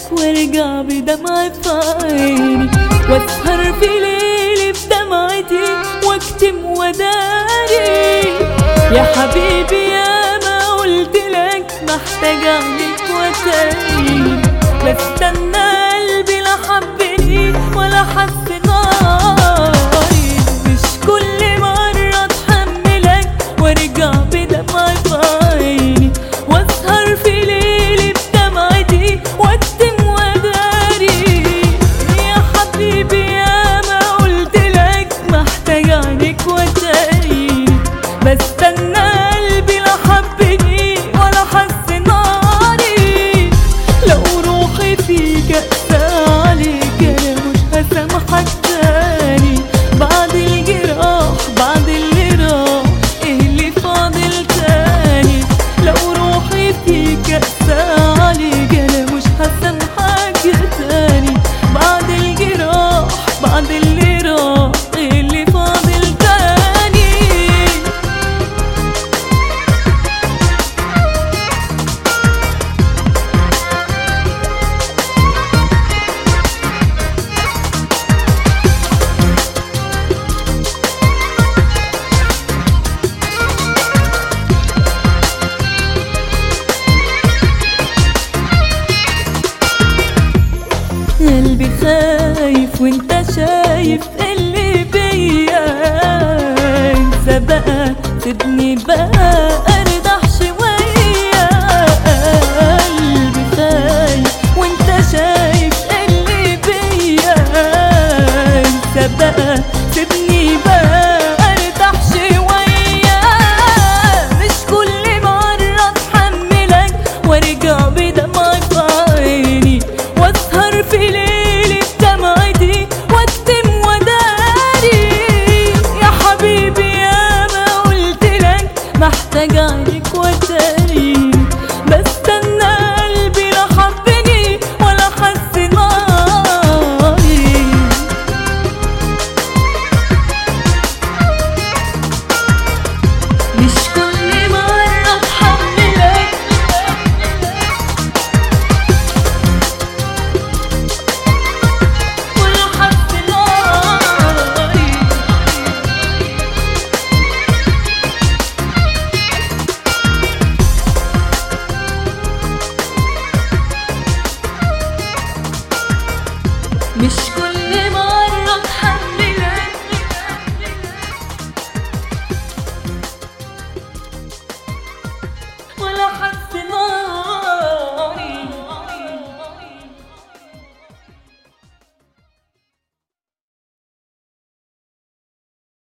وارجع بدمع في عيني واسهر في ليلي بدمعتي واكتم وداري يا حبيبي يا ما قلت لك محتاج عليك وتاني بستنى قلبي لا حبني ولا حس ناري مش كل مرة اتحملك وارجع بدمع في عيني واسهر في ليلي بدمعتي واكتم وداري يا حبيبي يا ما قلت لك محتاج عينك وتاني بستنى قلبي لا حبني ولا حس ناري لو روحي فيك اقسى عليك انا مش هسامحك تاني بعد الجراح بعد اللي راح ايه اللي فاضل تاني لو روحي فيك اقسى عليك انا مش هسامحك تاني بعد الجراح بعد اللي راح ايه اللي فاضل تاني قلبي خايف وانت شايف اللي بيا انسى بقى سيبني بقى ارتاح شوية قلبي خايف وانت شايف اللي بيا انسى بقى سيبني بقى ارتاح شوية مش كل مرة اتحملك وارجع بدمعك في عيني واسهر في ليلي بدمعتي واكتم وداري يا حبيبي يا ما قلت لك محتاج عينك وتاني بستنى قلبي لا حبني ولا حس ناري مش كل مرة اتحملك ولا حس ناري مش كل مرة اتحملك ولا حس